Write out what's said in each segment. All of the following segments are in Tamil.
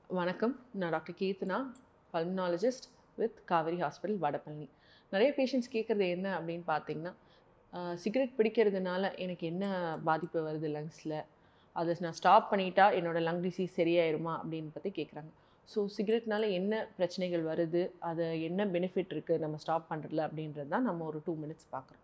வணக்கம் நான் doctor Keerthana pulmonologist with Kauvery hospital Vadapalani நிறைய பேஷண்ட்ஸ் கேட்குறது என்ன அப்படின்னு பார்த்தீங்கன்னா சிகரெட் பிடிக்கிறதுனால எனக்கு என்ன பாதிப்பு வருது லங்ஸில் அதை நான் ஸ்டாப் பண்ணிட்டா என்னோடய லங் டிசீஸ் சரியாயிருமா அப்படின்னு பற்றி கேட்குறாங்க ஸோ சிகரெட்னால என்ன பிரச்சனைகள் வருது அதை என்ன பெனிஃபிட் இருக்குது நம்ம ஸ்டாப் பண்ணுறதுல அப்படின்றது தான் நம்ம ஒரு டூ மினிட்ஸ் பார்க்குறோம்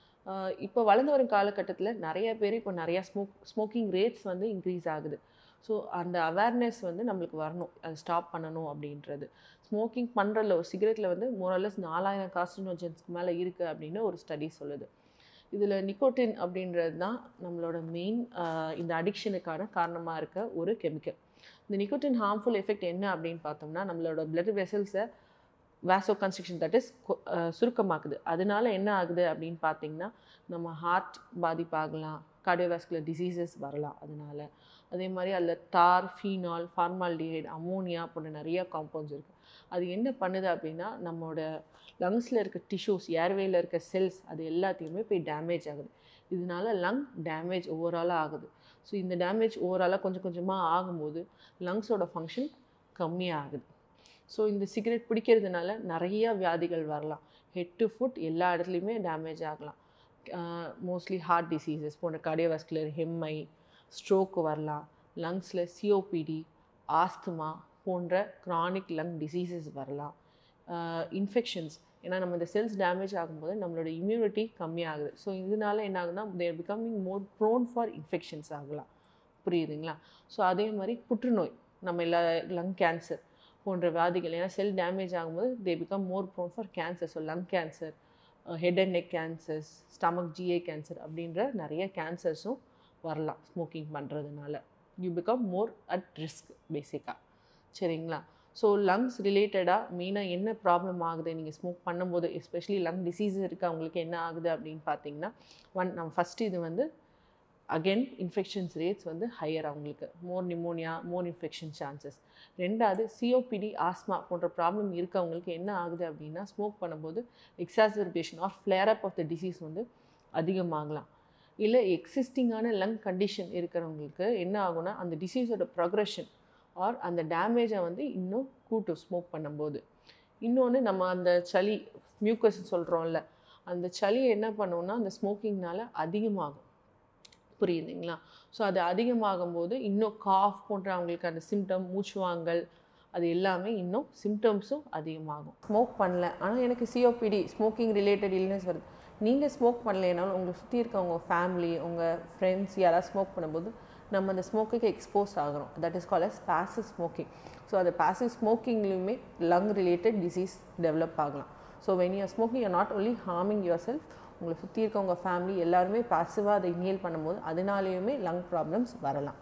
இப்போ வளர்ந்து வரும் காலகட்டத்தில் நிறைய பேர் இப்போ நிறையா ஸ்மோக் ஸ்மோக்கிங் ரேட்ஸ் வந்து இன்க்ரீஸ் ஆகுது ஸோ அந்த அவேர்னஸ் வந்து நம்மளுக்கு வரணும் அது ஸ்டாப் பண்ணணும் அப்படின்றது ஸ்மோக்கிங் பண்ணுறல ஒரு சிகரெட்டில் வந்து மோரலஸ் நாலாயிரம் காஸ்டினோஜன்ஸ்க்கு மேலே இருக்குது அப்படின்னு ஒரு ஸ்டடி சொல்லுது இதில் நிக்கோட்டின் அப்படின்றது தான் நம்மளோட மெயின் இந்த அடிக்ஷனுக்கான காரணமாக இருக்க ஒரு கெமிக்கல் இந்த நிக்கோட்டின் ஹார்ம்ஃபுல் எஃபெக்ட் என்ன அப்படின்னு பார்த்தோம்னா நம்மளோட பிளட் வெசல்ஸை வேசோ கன்ஸ்ட்ரக்ஷன் தட் இஸ் சுருக்கமாக்குது அதனால என்ன ஆகுது அப்படின்னு பார்த்தீங்கன்னா நம்ம ஹார்ட் பாதிப்பாகலாம் கார்டியோவாஸ்குலர் டிசீசஸ் வரலாம் அதனால அதே மாதிரி அதில் தார் ஃபீனால் ஃபார்மால்டிஹைட் அமோனியா போன்ற நிறைய காம்பவுண்ட்ஸ் இருக்குது அது என்ன பண்ணுது அப்படின்னா நம்மளோட லங்ஸில் இருக்க டிஷ்யூஸ் ஏர்வேயில் இருக்க செல்ஸ் அது எல்லாத்தையுமே போய் டேமேஜ் ஆகுது இதனால லங் டேமேஜ் ஓவராலாக ஆகுது ஸோ இந்த டேமேஜ் ஓவராலாக கொஞ்சம் கொஞ்சமாக ஆகும்போது லங்ஸோட ஃபங்க்ஷன் கம்மியாகுது ஸோ இந்த சிகரெட் பிடிக்கிறதுனால நிறைய வியாதிகள் வரலாம் ஹெட் டு ஃபுட் எல்லா இடத்துலையுமே டேமேஜ் ஆகலாம் மோஸ்ட்லி ஹார்ட் டிசீசஸ் போன்ற கார்டியோவாஸ்குலர் ஹெம்ஐ ஸ்ட்ரோக் வரலாம் லங்ஸில் சிஓபிடி ஆஸ்துமா போன்ற க்ரானிக் லங் டிசீசஸ் வரலாம் இன்ஃபெக்ஷன்ஸ் ஏன்னா நம்ம இந்த செல்ஸ் டேமேஜ் ஆகும்போது நம்மளோட இம்யூனிட்டி கம்மியாகுது ஸோ இதனால என்ன ஆகுதுன்னா there becoming more prone for infections ஆகலாம் புரியுதுங்களா ஸோ அதே மாதிரி புற்றுநோய் நம்ம எல்லா லங் கேன்சர் போன்ற வியாதிகள் ஏன்னா செல் டேமேஜ் ஆகும்போது they become more prone for cancer so lung cancer head and neck cancers stomach G A cancer அப்படின்ற நிறைய கேன்சர்ஸும் வரலாம் ஸ்மோக்கிங் பண்ணுறதுனால you become more at risk பேசிக்காக சரிங்களா ஸோ லங்ஸ் ரிலேட்டடாக மெயினாக என்ன ப்ராப்ளம் ஆகுது நீங்கள் ஸ்மோக் பண்ணும்போது எஸ்பெஷலி லங் டிசீஸ் இருக்குது அவங்களுக்கு என்ன ஆகுது அப்படின்னு பார்த்தீங்கன்னா ஒன் நம்ம ஃபஸ்ட்டு இது வந்து அகெயின் இன்ஃபெக்ஷன்ஸ் ரேட்ஸ் வந்து ஹையர் அவங்களுக்கு more pneumonia more infection chances ரெண்டாவது சிஓபிடி ஆஸ்மா போன்ற ப்ராப்ளம் இருக்கவங்களுக்கு என்ன ஆகுது அப்படின்னா ஸ்மோக் பண்ணும்போது exacerbation or flare up of the disease வந்து அதிகமாகலாம் இல்லை எக்ஸிஸ்டிங்கான லங் கண்டிஷன் இருக்கிறவங்களுக்கு என்ன ஆகும்னா அந்த டிசீஸோட ப்ரொக்ரெஷன் ஆர் அந்த டேமேஜை வந்து இன்னும் கூட்டும் ஸ்மோக் பண்ணும்போது இன்னொன்று நம்ம அந்த சளி மியூக்கஸ் சொல்கிறோம்ல அந்த சளியை என்ன பண்ணுவோம்னா அந்த ஸ்மோக்கிங்னால அதிகமாகும் புரியுதுங்களா ஸோ அது அதிகமாகும் போது இன்னும் காஃப் போன்ற அவங்களுக்கு அந்த சிம்டம் மூச்சுவாங்கல் அது எல்லாமே இன்னும் சிம்டம்ஸும் அதிகமாகும் ஸ்மோக் பண்ணல ஆனால் எனக்கு சிஓபிடி ஸ்மோக்கிங் ரிலேட்டட் இல்னஸ் வருது நீங்கள் ஸ்மோக் பண்ணலைனாலும் உங்களை சுற்றி இருக்க உங்கள் ஃபேமிலி உங்கள் ஃப்ரெண்ட்ஸ் யாராவது ஸ்மோக் பண்ணும்போது நம்ம அந்த ஸ்மோக்குக்கு எக்ஸ்போஸ் ஆகிறோம் that is call as passive smoking so அந்த பாசிவ் ஸ்மோக்கிங்லேயுமே லங் ரிலேட்டட் டிசீஸ் டெவலப் ஆகலாம் so when you smoking you not only harming yourself உங்களை சுற்றி இருக்கவங்க ஃபேமிலி எல்லாருமே பாசிவாக அதை இன்ஹேல் பண்ணும்போது அதனாலேயுமே லங் ப்ராப்ளம்ஸ் வரலாம்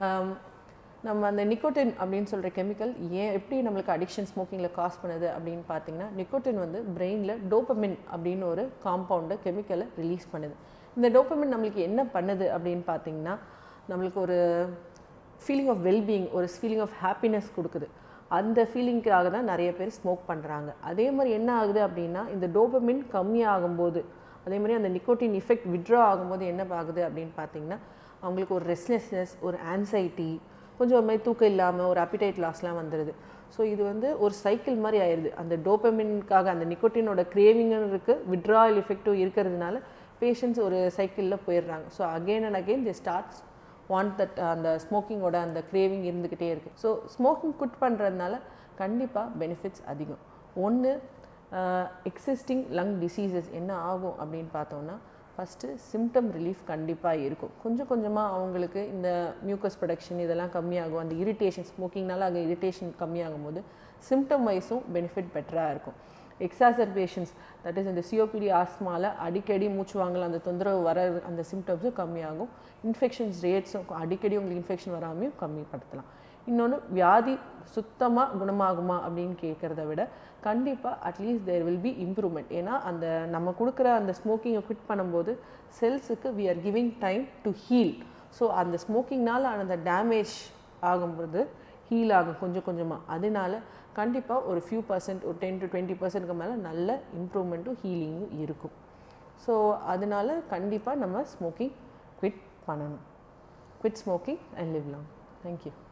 நம்ம அந்த நிக்கோட்டின் அப்படின்னு சொல்கிற கெமிக்கல் ஏன் எப்படி நம்மளுக்கு அடிக்ஷன் ஸ்மோக்கிங்கில் காஸ் பண்ணுது அப்படின்னு பார்த்தீங்கன்னா நிக்கோட்டின் வந்து பிரெயினில் டோப்பமின் அப்படின்னு ஒரு காம்பவுண்டு கெமிக்கலை ரிலீஸ் பண்ணுது இந்த டோப்பமின் நம்மளுக்கு என்ன பண்ணுது அப்படின்னு பார்த்தீங்கன்னா நம்மளுக்கு ஒரு ஃபீலிங் ஆஃப் வெல்பீயிங் ஒரு ஃபீலிங் ஆஃப் ஹாப்பினஸ் கொடுக்குது அந்த ஃபீலிங்க்காக தான் நிறைய பேர் ஸ்மோக் பண்ணுறாங்க அதே மாதிரி என்ன ஆகுது அப்படின்னா இந்த டோபமின் கம்மியாகும்போது அதே மாதிரி அந்த நிக்கோட்டின் இஃபெக்ட் விட்ரா ஆகும்போது என்ன ஆகுது அப்படின்னு பார்த்தீங்கன்னா அவங்களுக்கு ஒரு ரெஸ்ட்லெஸ்னஸ் ஒரு ஆன்சைட்டி கொஞ்சம் ஒரு மாதிரி தூக்கம் இல்லாமல் ஒரு அப்பிடைட் லாஸ்லாம் வந்துடுது ஸோ இது வந்து ஒரு சைக்கிள் மாதிரி ஆயிடுது அந்த டோப்பமின்காக அந்த நிக்கோட்டினோட கிரேவிங்கும் இருக்குது விட்ராயல் எஃபெக்டும் இருக்கிறதுனால பேஷண்ட்ஸ் ஒரு சைக்கிளில் போயிடுறாங்க so again and again the starts want that அந்த ஸ்மோக்கிங்கோட அந்த கிரேவிங் இருந்துக்கிட்டே இருக்குது ஸோ ஸ்மோக்கிங் குட் பண்ணுறதுனால கண்டிப்பாக பெனிஃபிட்ஸ் அதிகம் ஒன்று எக்ஸிஸ்டிங் லங் டிசீசஸ் என்ன ஆகும் அப்படின்னு பார்த்தோன்னா ஃபஸ்ட்டு சிம்டம் ரிலீஃப் கண்டிப்பாக இருக்கும் கொஞ்சம் கொஞ்சமாக அவங்களுக்கு இந்த மியூக்கஸ் ப்ரொடக்ஷன் இதெல்லாம் கம்மியாகும் அந்த இரிட்டேஷன் ஸ்மோக்கிங்னால அங்கே இரிட்டேஷன் கம்மியாகும் போது சிம்டம் வைஸும் பெனிஃபிட் பெட்டராக இருக்கும் எக்ஸாசர்பேஷன்ஸ் தட் இஸ் இந்த சிஓபிடி ஆஸ்மாவில் அடிக்கடி மூச்சு வாங்கலாம் அந்த தொந்தரவு வர அந்த சிம்டம்ஸும் கம்மியாகும் இன்ஃபெக்ஷன்ஸ் ரேட்ஸும் அடிக்கடி உங்களுக்கு இன்ஃபெக்ஷன் வராமையும் கம்மிப்படுத்தலாம் இன்னொன்று வியாதி சுத்தமாக குணமாகுமா அப்படின்னு கேட்குறத விட கண்டிப்பாக at least there will be improvement ஏன்னா அந்த நம்ம கொடுக்குற அந்த ஸ்மோக்கிங்கை குவிட் பண்ணும்போது செல்ஸுக்கு we are giving time to heal so அந்த ஸ்மோக்கிங்னால் அந்த டேமேஜ் ஆகும்போது ஹீல் ஆகும் கொஞ்சம் கொஞ்சமாக அதனால கண்டிப்பாக ஒரு ஃபியூ பர்சன்ட் ஒரு டென் டு டுவெண்ட்டி பர்சன்ட்க்கு மேலே நல்ல இம்ப்ரூவ்மெண்ட்டும் ஹீலிங்கும் இருக்கும் ஸோ அதனால கண்டிப்பாக நம்ம ஸ்மோக்கிங் குவிட் பண்ணணும் quit smoking and live long thank you